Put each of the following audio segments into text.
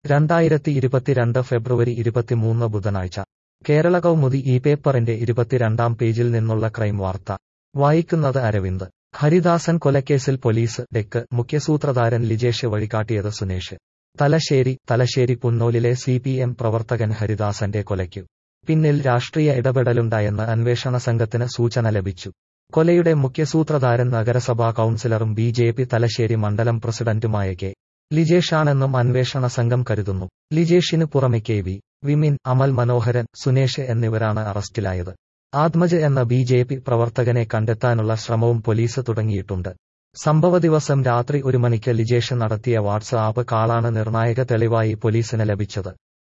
രണ്ടായിരത്തി ഇരുപത്തിരണ്ട് ഫെബ്രുവരി ഇരുപത്തിമൂന്ന് ബുധനാഴ്ച കേരള കൗമുദി ഈ പേപ്പറിന്റെ ഇരുപത്തിരണ്ടാം പേജിൽ നിന്നുള്ള ക്രൈം വാർത്ത വായിക്കുന്നത് അരവിന്ദ് ഹരിദാസൻ കൊലക്കേസിൽ പോലീസ് ഡെക്ക് മുഖ്യസൂത്രധാരൻ ലിജേഷ് വഴികാട്ടിയത് സുനേഷ് തലശ്ശേരി തലശ്ശേരി പുന്നോലിലെ സി പി എം പ്രവർത്തകൻ ഹരിദാസന്റെ കൊലയ്ക്കു പിന്നിൽ രാഷ്ട്രീയ ഇടപെടലുണ്ടായെന്ന് അന്വേഷണ സംഘത്തിന് സൂചന ലഭിച്ചു കൊലയുടെ മുഖ്യസൂത്രധാരൻ നഗരസഭാ കൌൺസിലറും ബി ജെ പി തലശ്ശേരി മണ്ഡലം പ്രസിഡന്റുമായ കെ ലിജേഷാണെന്നും അന്വേഷണ സംഘം കരുതുന്നു ലിജേഷിനു പുറമെ കെ വി വിമിൻ അമൽ മനോഹരൻ സുനേഷ് എന്നിവരാണ് അറസ്റ്റിലായത് ആത്മജ് എന്ന ബി ജെ പി പ്രവർത്തകനെ കണ്ടെത്താനുള്ള ശ്രമവും പോലീസ് തുടങ്ങിയിട്ടുണ്ട് സംഭവ ദിവസം രാത്രി ഒരു മണിക്ക് ലിജേഷ് നടത്തിയ വാട്സ്ആപ്പ് കാളാണ് നിർണായക തെളിവായി പോലീസിന് ലഭിച്ചത്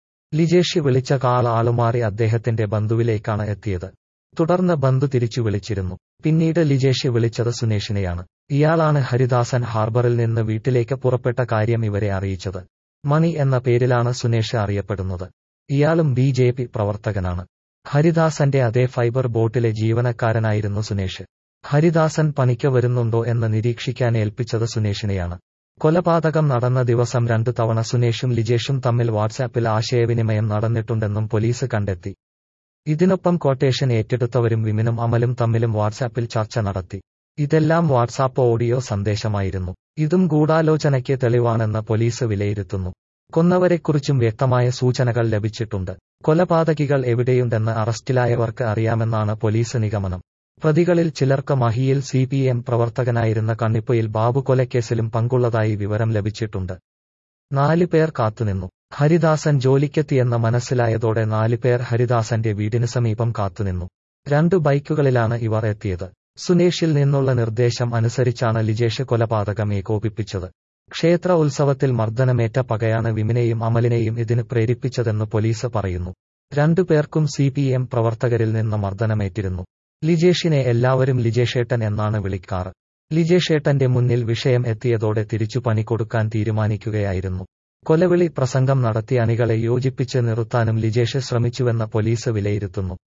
ലിജേഷ് വിളിച്ച കാൾ ആളുമാറി അദ്ദേഹത്തിന്റെ ബന്ധുവിലേക്കാണ് എത്തിയത് തുടർന്ന് ബന്ധു തിരിച്ചു വിളിച്ചിരുന്നു പിന്നീട് ലിജേഷ് വിളിച്ചത് സുനേഷിനെയാണ് ഇയാളാണ് ഹരിദാസൻ ഹാർബറിൽ നിന്ന് വീട്ടിലേക്ക് പുറപ്പെട്ട കാര്യം ഇവരെ അറിയിച്ചത് മണി എന്ന പേരിലാണ് സുനേഷ് അറിയപ്പെടുന്നത് ഇയാളും ബി ജെ പി പ്രവർത്തകനാണ് ഹരിദാസന്റെ അതേ ഫൈബർ ബോട്ടിലെ ജീവനക്കാരനായിരുന്നു സുനേഷ് ഹരിദാസൻ പണിക്ക് വരുന്നുണ്ടോ എന്ന് നിരീക്ഷിക്കാൻ ഏൽപ്പിച്ചത് സുനേഷിനെയാണ് കൊലപാതകം നടന്ന ദിവസം രണ്ടു തവണ സുനേഷും ലിജേഷും തമ്മിൽ വാട്സാപ്പിൽ ആശയവിനിമയം നടന്നിട്ടുണ്ടെന്നും പോലീസ് കണ്ടെത്തി ഇതിനൊപ്പം ക്വട്ടേഷൻ ഏറ്റെടുത്തവരും വിമിനും അമലും തമ്മിലും വാട്സാപ്പിൽ ചർച്ച നടത്തി ഇതെല്ലാം വാട്സാപ്പ് ഓഡിയോ സന്ദേശമായിരുന്നു ഇതും ഗൂഢാലോചനയ്ക്ക് തെളിവാണെന്ന് പോലീസ് വിലയിരുത്തുന്നു കൊന്നവരെക്കുറിച്ചും വ്യക്തമായ സൂചനകൾ ലഭിച്ചിട്ടുണ്ട് കൊലപാതകികൾ എവിടെയുണ്ടെന്ന് അറസ്റ്റിലായവർക്ക് അറിയാമെന്നാണ് പോലീസ് നിഗമനം പ്രതികളിൽ ചിലർക്ക് മഹിയിൽ സി പി എം പ്രവർത്തകനായിരുന്ന കണ്ണിപ്പൊയിൽ ബാബു കൊലക്കേസിലും പങ്കുള്ളതായി വിവരം ലഭിച്ചിട്ടുണ്ട് നാല് പേർ കാത്തുനിന്നു ഹരിദാസൻ ജോലിക്കെത്തിയെന്ന് മനസ്സിലായതോടെ നാല് പേർ ഹരിദാസന്റെ വീടിന് സമീപം കാത്തുനിന്നു രണ്ടു ബൈക്കുകളിലാണ് ഇവർ എത്തിയത് സുനേഷിൽ നിന്നുള്ള നിർദ്ദേശം അനുസരിച്ചാണ് ലിജേഷ് കൊലപാതകം ഏകോപിപ്പിച്ചത് ക്ഷേത്ര ഉത്സവത്തിൽ മർദ്ദനമേറ്റ പകയാണ് വിമിനെയും അമലിനെയും ഇതിന് പ്രേരിപ്പിച്ചതെന്ന് പോലീസ് പറയുന്നു രണ്ടുപേർക്കും സി പി എം പ്രവർത്തകരിൽ നിന്ന് മർദ്ദനമേറ്റിരുന്നു ലിജേഷിനെ എല്ലാവരും ലിജേഷേട്ടൻ എന്നാണ് വിളിക്കാറ് ലിജേഷേട്ടന്റെ മുന്നിൽ വിഷയം എത്തിയതോടെ തിരിച്ചു പണി കൊടുക്കാൻ തീരുമാനിക്കുകയായിരുന്നു കൊലവിളി പ്രസംഗം നടത്തി അണികളെ യോജിപ്പിച്ച് നിർത്താനും ലിജേഷ് ശ്രമിച്ചുവെന്ന് പോലീസ് വിലയിരുത്തുന്നു